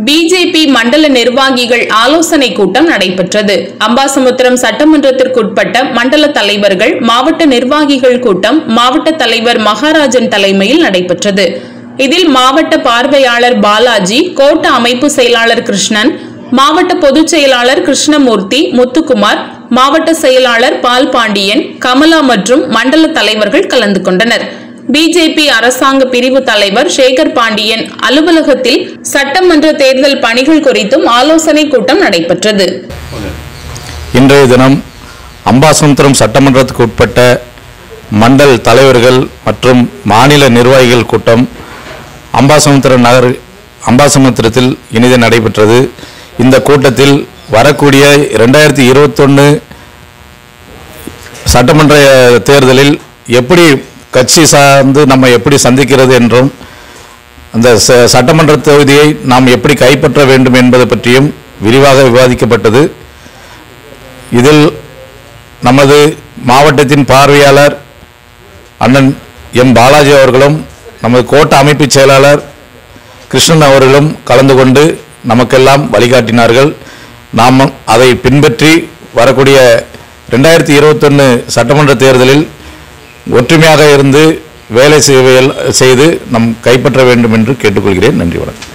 BJP மண்டல நிர்வாகிகள் ஆலோசனை கூட்டம் நடைபெற்றது அம்பாசமுத்திரம் சட்டமன்றத்திற்குட்பட்ட மண்டல தலைவர்கள் மாவட்ட நிர்வாகிகள் கூட்டம் மாவட்ட தலைவர் மகாராஜன் தலைமையில் நடைபெற்றது இதில் மாவட்ட பார்வையாளர் பாலாஜி கோட்ட அமைப்பு செயலாளர் கிருஷ்ணன் மாவட்ட பொதுச் செயலாளர் கிருஷ்ணமூர்த்தி முத்துக்குமார் மாவட்ட செயலாளர் பால் பாண்டியன் கமலா மற்றும் மண்டல தலைவர்கள் கலந்து கொண்டனர் பிஜேபி அரசாங்க பிரிவு தலைவர் சேகர் பாண்டியன் அலுவலகத்தில் சட்டமன்ற தேர்தல் பணிகள் குறித்தும் ஆலோசனை கூட்டம் நடைபெற்றது இன்றைய தினம் அம்பாசமுத்திரம் சட்டமன்றத்துக்கு உட்பட்ட மண்டல் தலைவர்கள் மற்றும் மாநில நிர்வாகிகள் கூட்டம் அம்பாசமுத்திரம் நகர் அம்பாசமுத்திரத்தில் இனிதே நடைபெற்றது இந்த கூட்டத்தில் வரக்கூடிய ரெண்டாயிரத்தி இருபத்தொன்று சட்டமன்ற தேர்தலில் எப்படி கட்சி சார்ந்து நம்ம எப்படி சந்திக்கிறது என்றும் அந்த ச- சட்டமன்ற தொகுதியை நாம் எப்படி கைப்பற்ற வேண்டும் என்பது பற்றியும் விரிவாக விவாதிக்கப்பட்டது இதில் நமது மாவட்டத்தின் பார்வையாளர் அண்ணன் எம் பாலாஜி அவர்களும் நமது கோட்ட அமைப்பு செயலாளர் கிருஷ்ணன் அவர்களும் கலந்து கொண்டு நமக்கெல்லாம் வழிகாட்டினார்கள் நாம் அதை பின்பற்றி வரக்கூடிய ரெண்டாயிரத்தி இருபத்தொன்று சட்டமன்ற தேர்தலில் ஒற்றுமையாக இருந்து வேலை செய்ய- செய்து நம் கைப்பற்ற வேண்டும் என்று கேட்டுக்கொள்கிறேன் நன்றி வணக்கம்